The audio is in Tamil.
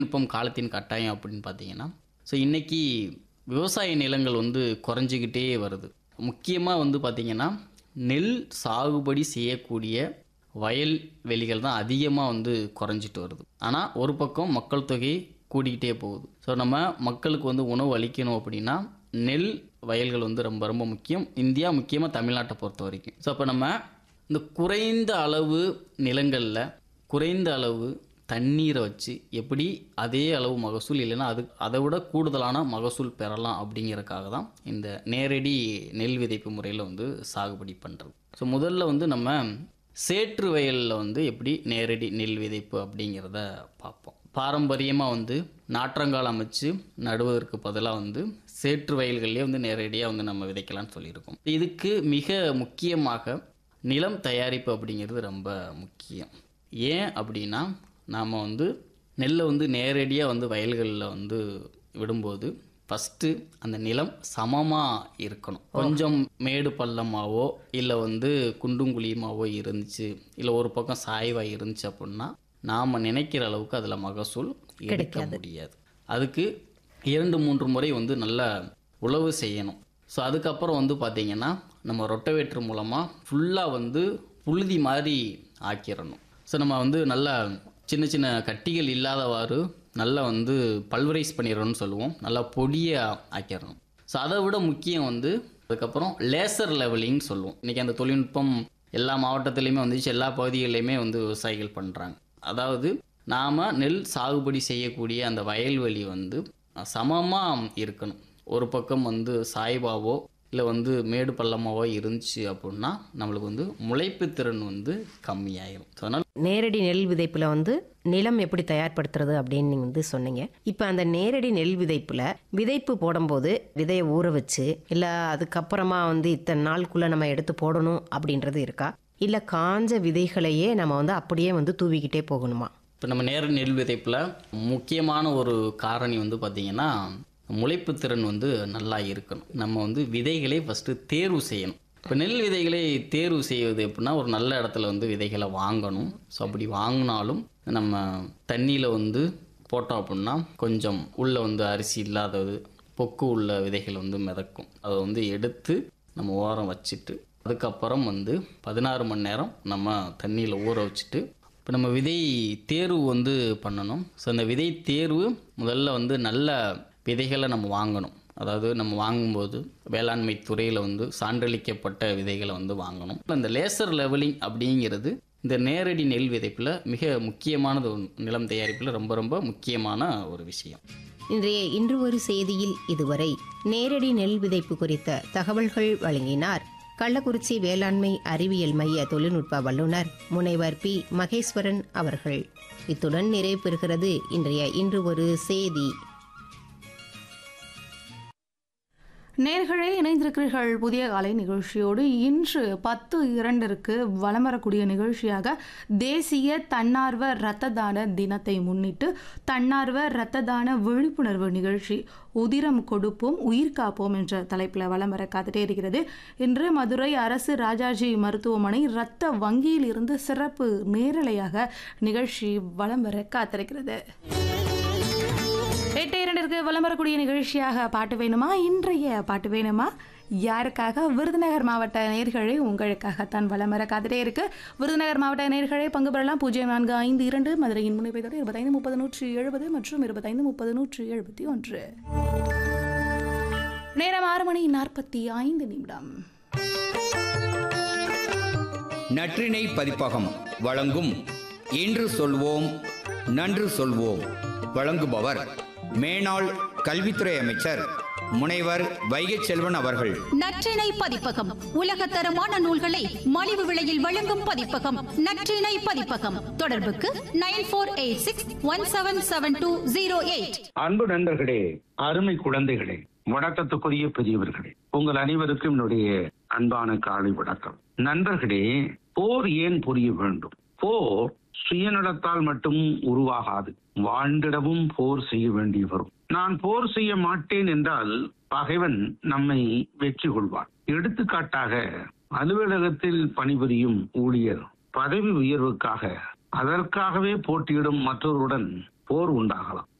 நுட்பம் காலத்தின் கட்டாயம் அப்படின்னு பார்த்தீங்கன்னா ஸோ இன்னைக்கு விவசாய நிலங்கள் வந்து குறைஞ்சிக்கிட்டே வருது முக்கியமாக வந்து பார்த்தீங்கன்னா நெல் சாகுபடி செய்யக்கூடிய வயல் வெளிகள் தான் அதிகமாக வந்து குறைஞ்சிட்டு வருது ஆனால் ஒரு பக்கம் மக்கள் தொகை கூடிக்கிட்டே போகுது ஸோ நம்ம மக்களுக்கு வந்து உணவு அளிக்கணும் அப்படின்னா நெல் வயல்கள் வந்து ரொம்ப ரொம்ப முக்கியம் இந்தியா முக்கியமாக தமிழ்நாட்டை பொறுத்த வரைக்கும் ஸோ அப்போ நம்ம இந்த குறைந்த அளவு நிலங்களில் குறைந்த அளவு தண்ணீரை வச்சு எப்படி அதே அளவு மகசூல் இல்லைன்னா அது அதை விட கூடுதலான மகசூல் பெறலாம் அப்படிங்கறக்காக தான் இந்த நேரடி நெல் விதைப்பு முறையில் வந்து சாகுபடி பண்ணுறது ஸோ முதல்ல வந்து நம்ம சேற்று வயலில் வந்து எப்படி நேரடி நெல் விதைப்பு அப்படிங்கிறத பார்ப்போம் பாரம்பரியமாக வந்து நாற்றங்கால் அமைச்சு நடுவதற்கு பதிலாக வந்து சேற்று வயல்கள்லேயே வந்து நேரடியாக வந்து நம்ம விதைக்கலாம்னு சொல்லியிருக்கோம் இதுக்கு மிக முக்கியமாக நிலம் தயாரிப்பு அப்படிங்கிறது ரொம்ப முக்கியம் ஏன் அப்படின்னா நாம் வந்து நெல்லை வந்து நேரடியாக வந்து வயல்களில் வந்து விடும்போது ஃபஸ்ட்டு அந்த நிலம் சமமாக இருக்கணும் கொஞ்சம் மேடு பள்ளமாவோ இல்லை வந்து குண்டும் குழியுமாவோ இருந்துச்சு இல்லை ஒரு பக்கம் சாய்வாக இருந்துச்சு அப்படின்னா நாம் நினைக்கிற அளவுக்கு அதில் மகசூல் எடுக்க முடியாது அதுக்கு இரண்டு மூன்று முறை வந்து நல்லா உழவு செய்யணும் ஸோ அதுக்கப்புறம் வந்து பார்த்திங்கன்னா நம்ம ரொட்டவேட்டர் மூலமாக ஃபுல்லாக வந்து புழுதி மாதிரி ஆக்கிடணும் ஸோ நம்ம வந்து நல்லா சின்ன சின்ன கட்டிகள் இல்லாதவாறு நல்லா வந்து பல்வரைஸ் பண்ணிடணும்னு சொல்லுவோம் நல்லா பொடியாக ஆக்கிடணும் ஸோ அதை விட முக்கியம் வந்து அதுக்கப்புறம் லேசர் லெவலிங் சொல்லுவோம் இன்றைக்கி அந்த தொழில்நுட்பம் எல்லா மாவட்டத்துலேயுமே வந்துச்சு எல்லா பகுதிகளிலையுமே வந்து விவசாயிகள் பண்ணுறாங்க அதாவது நாம் நெல் சாகுபடி செய்யக்கூடிய அந்த வயல்வெளி வந்து சமமாக இருக்கணும் ஒரு பக்கம் வந்து சாய்வாவோ இல்லை வந்து மேடு பள்ளமாவோ இருந்துச்சு அப்படின்னா நம்மளுக்கு வந்து முளைப்பு திறன் வந்து கம்மியாயிரும் ஸோ அதனால் நேரடி நெல் விதைப்புல வந்து நிலம் எப்படி தயார்படுத்துறது அப்படின்னு நீங்க வந்து சொன்னீங்க இப்போ அந்த நேரடி நெல் விதைப்புல விதைப்பு போடும்போது விதையை ஊற வச்சு இல்ல அதுக்கப்புறமா வந்து இத்தனை நாளுக்குள்ள நம்ம எடுத்து போடணும் அப்படின்றது இருக்கா இல்ல காஞ்ச விதைகளையே நம்ம வந்து அப்படியே வந்து தூவிக்கிட்டே போகணுமா இப்போ நம்ம நேர நெல் விதைப்பில் முக்கியமான ஒரு காரணி வந்து பார்த்திங்கன்னா முளைப்பு திறன் வந்து நல்லா இருக்கணும் நம்ம வந்து விதைகளை ஃபஸ்ட்டு தேர்வு செய்யணும் இப்போ நெல் விதைகளை தேர்வு செய்வது எப்படின்னா ஒரு நல்ல இடத்துல வந்து விதைகளை வாங்கணும் ஸோ அப்படி வாங்கினாலும் நம்ம தண்ணியில் வந்து போட்டோம் அப்படின்னா கொஞ்சம் உள்ளே வந்து அரிசி இல்லாதது பொக்கு உள்ள விதைகள் வந்து மிதக்கும் அதை வந்து எடுத்து நம்ம ஓரம் வச்சுட்டு அதுக்கப்புறம் வந்து பதினாறு மணி நேரம் நம்ம தண்ணியில் ஊற வச்சுட்டு இப்போ நம்ம விதை தேர்வு வந்து பண்ணணும் ஸோ அந்த விதை தேர்வு முதல்ல வந்து நல்ல விதைகளை நம்ம வாங்கணும் அதாவது நம்ம வாங்கும்போது வேளாண்மை துறையில் வந்து சான்றளிக்கப்பட்ட விதைகளை வந்து வாங்கணும் இந்த லேசர் லெவலிங் அப்படிங்கிறது இந்த நேரடி நெல் விதைப்பில் மிக முக்கியமானது ஒன்று. நிலம் தயாரிப்பில் ரொம்ப ரொம்ப முக்கியமான ஒரு விஷயம் இன்றைய இன்று ஒரு செய்தியில் இதுவரை நேரடி நெல் விதைப்பு குறித்த தகவல்கள் வழங்கினார் கள்ளக்குறிச்சி வேளாண்மை அறிவியல் மைய தொழில்நுட்ப வல்லுநர் முனைவர் பி மகேஸ்வரன் அவர்கள் இத்துடன் நிறைவு பெறுகிறது இன்றைய இன்று ஒரு செய்தி நேர்களே இணைந்திருக்கிறீர்கள் புதிய காலை நிகழ்ச்சியோடு இன்று பத்து இரண்டிற்கு வலம் வரக்கூடிய நிகழ்ச்சியாக தேசிய தன்னார்வ இரத்த தான தினத்தை முன்னிட்டு தன்னார்வ இரத்த தான விழிப்புணர்வு நிகழ்ச்சி உதிரம் கொடுப்போம் உயிர் காப்போம் என்ற தலைப்பில் வலம் வர காத்துட்டே இருக்கிறது இன்று மதுரை அரசு ராஜாஜி மருத்துவமனை இரத்த வங்கியில் இருந்து சிறப்பு நேரலையாக நிகழ்ச்சி வலம் வர காத்திருக்கிறது எட்டு இரண்டிற்கு வலம் வரக்கூடிய நிகழ்ச்சியாக பாட்டு வேணுமா இன்றைய பாட்டு வேணுமா யாருக்காக விருதுநகர் மாவட்ட நேர்களே உங்களுக்காகத்தான் வலம் வர காத்துட்டே இருக்கு விருதுநகர் மாவட்ட நேர்களே பங்கு பெறலாம் பூஜ்ஜியம் நான்கு ஐந்து இரண்டு மதுரையின் முனைப்பதோடு இருபத்தைந்து முப்பது நூற்றி எழுபது மற்றும் இருபத்தைந்து முப்பது நூற்றி எழுபத்தி ஒன்று நேரம் ஆறு மணி நாற்பத்தி ஐந்து நிமிடம் நற்றிணை பதிப்பகம் வழங்கும் இன்று சொல்வோம் நன்று சொல்வோம் வழங்குபவர் மேனாள் கல்வித்துறை அமைச்சர் முனைவர் வைகை செல்வன் அவர்கள் நற்றிணை பதிப்பகம் உலகத்தரமான நூல்களை மலிவு விலையில் வழங்கும் பதிப்பகம் நற்றிணை பதிப்பகம் தொடர்புக்கு nine four eight six one seven seven two zero eight அன்பு நண்பர்களே அருமை குழந்தைகளே வணக்கத்துக்குரிய பெரியவர்களே உங்கள் அனைவருக்கும் என்னுடைய அன்பான காலை வணக்கம் நண்பர்களே போர் ஏன் புரிய வேண்டும் போர் சுயநலத்தால் மட்டும் உருவாகாது வாழ்ந்திடவும் போர் செய்ய வேண்டி வரும் நான் போர் செய்ய மாட்டேன் என்றால் பகைவன் நம்மை வெற்றி கொள்வான் எடுத்துக்காட்டாக அலுவலகத்தில் பணிபுரியும் ஊழியர் பதவி உயர்வுக்காக அதற்காகவே போட்டியிடும் மற்றவருடன் போர் உண்டாகலாம்